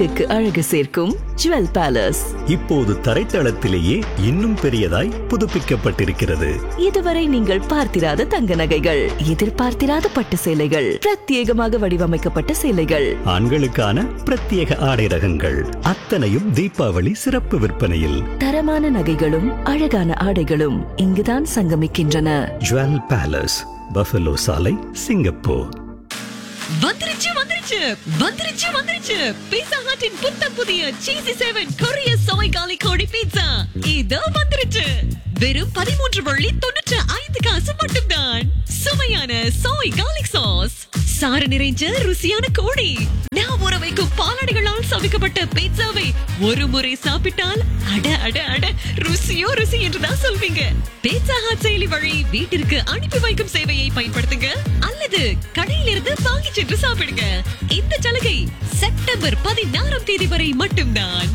அழகுக்கு அழகு சேர்க்கும் ஜுவல் பேலஸ் இப்போது தரைத்தளத்திலேயே இன்னும் பெரியதாய் புதுப்பிக்கப்பட்டிருக்கிறது இதுவரை நீங்கள் பார்த்திராத தங்க நகைகள் எதிர்பார்த்திராத பட்டு சேலைகள் பிரத்யேகமாக வடிவமைக்கப்பட்ட சேலைகள் ஆண்களுக்கான பிரத்யேக ஆடை ரகங்கள் அத்தனையும் தீபாவளி சிறப்பு விற்பனையில் தரமான நகைகளும் அழகான ஆடைகளும் இங்குதான் சங்கமிக்கின்றன ஜுவல் பேலஸ் பஃபலோ சாலை சிங்கப்பூர் வந்துருச்சு வந்துருச்சு வந்துருச்சு வந்துருச்சு பீட்சா ஹட்டின் புத்தம் புதிய சீசி செவன் கொரிய சோய் காலி கோடி பீட்சா இதோ வந்துருச்சு வெறும் பதிமூன்று வள்ளி தொண்ணூற்று ஐந்து காசு மட்டும்தான் சுவையான சோய் காலிக் சாஸ் சாறு நிறைஞ்ச ருசியான கோழி நான் ஊற வைக்கும் பாலாடைகளால் சமைக்கப்பட்ட பீட்சாவை ஒரு முறை சாப்பிட்டால் அட அட அட ருசியோ ருசி என்றுதான் சொல்வீங்க பீட்சா ஹாட் செயலி வழி வீட்டிற்கு அனுப்பி வைக்கும் சேவையை பயன்படுத்துங்க அல்லது கடையிலிருந்து வாங்கி சென்று சாப்பிடுங்க இந்த சலுகை செப்டம்பர் பதினாறாம் தேதி வரை மட்டும்தான்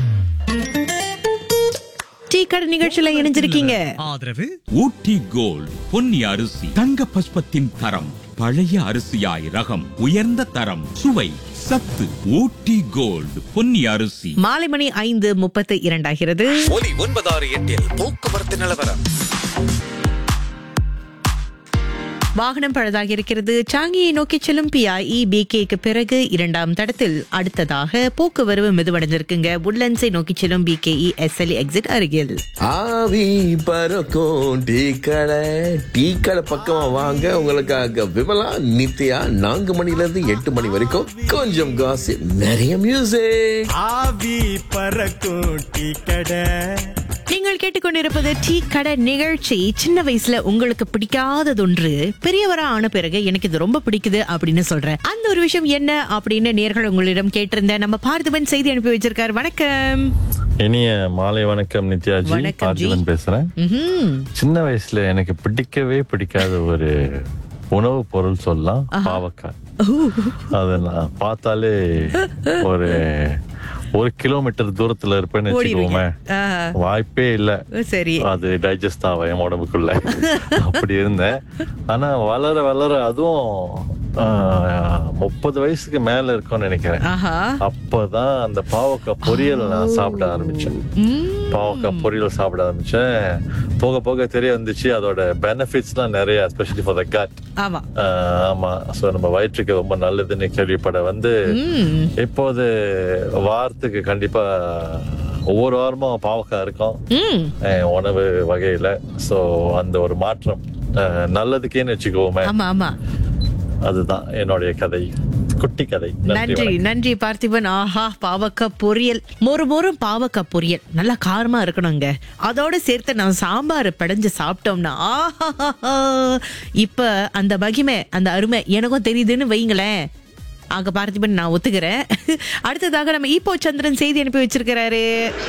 டீ கடை நிகழ்ச்சியில இணைஞ்சிருக்கீங்க ஆதரவு ஊட்டி கோல்ட் பொன்னி அரிசி தங்க பஸ்பத்தின் தரம் பழைய அரிசியாய் ரகம் உயர்ந்த தரம் சுவை சத்து ஊட்டி கோல்ட் பொன்னி அரிசி மாலை மணி ஐந்து முப்பத்து இரண்டாகிறது ஒலி ஒன்பதாறு எட்டில் போக்குவரத்து நிலவரம் வாகனம் பழுதாகி இருக்கிறது சாங்கியை நோக்கி செல்லும் பிஐஇ பிகேக்கு பிறகு இரண்டாம் தடத்தில் அடுத்ததாக போக்குவரவு மெதுவடைஞ்சிருக்குங்க உட்லண்ட்ஸை நோக்கி செல்லும் பிகேஇ எஸ்எல்இ எக்ஸிட் அருகில் ஆவி பறக்கும் டீ கடை டீ கடை பக்கமா வாங்க உங்களுக்காக விமலா நித்யா நான்கு மணில இருந்து எட்டு மணி வரைக்கும் கொஞ்சம் காசு நிறைய மியூசிக் ஆவி பறக்கும் டீ கடை நீங்கள் கேட்டுக்கொண்டிருப்பது டீ கடை நிகழ்ச்சி சின்ன வயசுல உங்களுக்கு பிடிக்காதது ஒன்று பெரியவரா ஆன பிறகு எனக்கு இது ரொம்ப பிடிக்குது அப்படின்னு சொல்றேன் அந்த ஒரு விஷயம் என்ன அப்படின்னு நேர்கள் உங்களிடம் கேட்டிருந்தேன் நம்ம பார்த்திபன் செய்தி அனுப்பி வச்சிருக்காரு வணக்கம் இனிய மாலை வணக்கம் நித்யாஜி வணக்கம் ஜி. பார்த்திபன் பேசுறேன் ம்ஹும். சின்ன வயசுல எனக்கு பிடிக்கவே பிடிக்காத ஒரு உணவு பொருள் சொல்லலாம் பாவக்காய் அத நான் பார்த்தாலே ஒரு ஒரு கிலோமீட்டர் தூரத்துல இருப்பேன்னு ஓடிடுவீங்க. வச்சுக்கோமே ஆஹா. வாய்ப்பே இல்ல சரி அது டைஜஸ்ட் ஆகும் என் உடம்புக்குள்ள அப்படி இருந்தேன் ஆனா வளர வளர அதுவும் ஆஹ், முப்பது வயசுக்கு மேல இருக்கும்னு நினைக்கிறேன் ஆஹா அப்பதான் அந்த பாவக்காய் பொரியல் நான் சாப்பிட ஆரம்பிச்சேன் பாவக்காய் பொரியல் சாப்பிட ஆரம்பிச்சேன் போக போக தெரிய வந்துச்சு அதோட பெனிஃபிட்ஸ்லாம் நிறைய எஸ்பெஷலி ஃபார் த கட் ஆமா ஆமா சோ நம்ம வயிற்றுக்கு ரொம்ப நல்லதுன்னு கேள்விப்பட வந்து ம். இப்போது வாரத்துக்கு கண்டிப்பா ஒவ்வொரு வாரமும் பாவக்காய் இருக்கும் ம். அஹ், உணவு வகையில சோ அந்த ஒரு மாற்றம் அஹ், நல்லதுக்கேன்னு வச்சுக்கோமே ஆமா ஆமா அதுதான் என்னுடைய கதை குட்டி கதை நன்றி நன்றி வணக்கம். நன்றி பார்த்திபன் ஆஹா பாவக்காய் பொரியல் மொறு மொறும் பாவக்காய் பொரியல் நல்லா காரமா இருக்கணுங்க அதோட சேர்த்து நான் சாம்பார் பிடைஞ்சு சாப்பிட்டோம்னா ஆஹா இப்ப அந்த மகிமை அந்த அருமை எனக்கும் தெரியுதுன்னு வைங்களேன் ஆக பார்த்திபன் நான் ஒத்துக்கிறேன் அடுத்ததாக நம்ம ஈப்போ சந்திரன் செய்தி அனுப்பி வச்சிருக்கிறாரு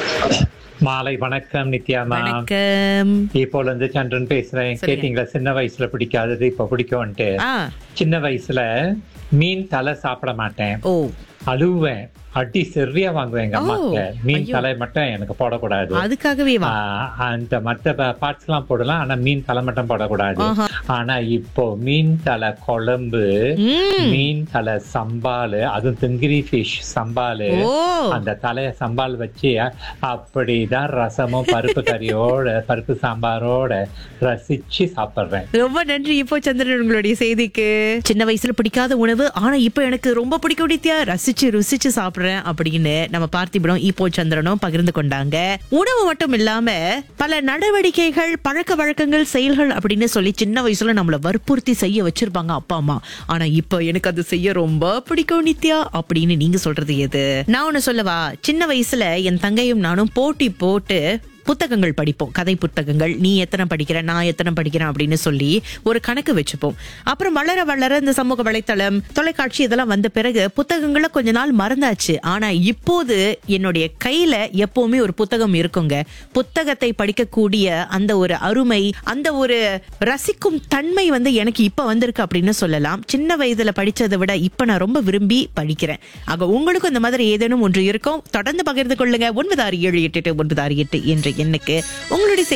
மாலை வணக்கம் நித்யாமா வணக்கம் இப்போல இருந்து சந்திரன் பேசுறேன் சொல்லுங்க. கேட்டீங்களா சின்ன வயசுல பிடிக்காதது இப்ப பிடிக்கும்ட்டு ஆ சின்ன வயசுல மீன் தலை சாப்பிட மாட்டேன் ஓ அழுவேன் அடி சரியா வாங்குவேன் எங்க ஓ, அம்மாக்கு மீன் ஐயோ. தலை மட்டும் எனக்கு போடக்கூடாது அதுக்காகவே வா ஆஹ், அந்த மத்த பார்ட்ஸ் எல்லாம் போடலாம் ஆனா மீன் தலை மட்டும் போடக்கூடாது ஆஹா. ஆனா இப்போ மீன் தலை குழம்பு ம். மீன் தலை சம்பாலு அதுவும் திங்கிரி ஃபிஷ் சம்பாலு ஓ அந்த தலைய சம்பால் வச்சு அப்படிதான் ரசமும் பருப்பு கறியோட பருப்பு சாம்பாரோட ரசிச்சு சாப்பிடுறேன் ரொம்ப நன்றி இப்போ சந்திரன் உங்களுடைய செய்திக்கு சின்ன வயசுல பிடிக்காத உணவு ஆனா இப்ப எனக்கு ரொம்ப பிடிக்கும் நித்யா ரசிச்சு ருசிச்சு சாப்பிடுறேன் அப்படின்னு நம்ம பார்த்திபனும் இப்போ சந்திரனும் பகிர்ந்து கொண்டாங்க உணவு மட்டும் இல்லாம பல நடவடிக்கைகள் பழக்க வழக்கங்கள் செயல்கள் அப்படின்னு சொல்லி சின்ன வயசுல நம்மள வற்புறுத்தி செய்ய வச்சிருப்பாங்க அப்பா அம்மா ஆனா இப்ப எனக்கு அது செய்ய ரொம்ப பிடிக்கும் நித்யா அப்படின்னு நீங்க சொல்றது எது நான் ஒண்ணு சொல்லவா சின்ன வயசுல என் தங்கையும் நானும் போட்டி போட்டு புத்தகங்கள் படிப்போம் கதை புத்தகங்கள் நீ எத்தனை படிக்கிற நான் எத்தனை படிக்கிறேன் அப்படின்னு சொல்லி ஒரு கணக்கு வச்சுப்போம் அப்புறம் வளர வளர இந்த சமூக வலைத்தளம் தொலைக்காட்சி இதெல்லாம் வந்த பிறகு புத்தகங்களை கொஞ்ச நாள் மறந்தாச்சு ஆனா இப்போது என்னுடைய கையில எப்பவுமே ஒரு புத்தகம் இருக்குங்க புத்தகத்தை படிக்கக்கூடிய அந்த ஒரு அருமை அந்த ஒரு ரசிக்கும் தன்மை வந்து எனக்கு இப்ப வந்திருக்கு அப்படின்னு சொல்லலாம் சின்ன வயதுல படிச்சதை விட இப்ப நான் ரொம்ப விரும்பி படிக்கிறேன் ஆக உங்களுக்கும் இந்த மாதிரி ஏதேனும் ஒன்று இருக்கும் தொடர்ந்து பகிர்ந்து கொள்ளுங்க ஒன்பது ஆறு ஏழு எட்டு எட்டு ஒன்பது ஆறு எட்டு என்ற எண்ணுக்கு உங்களுடைய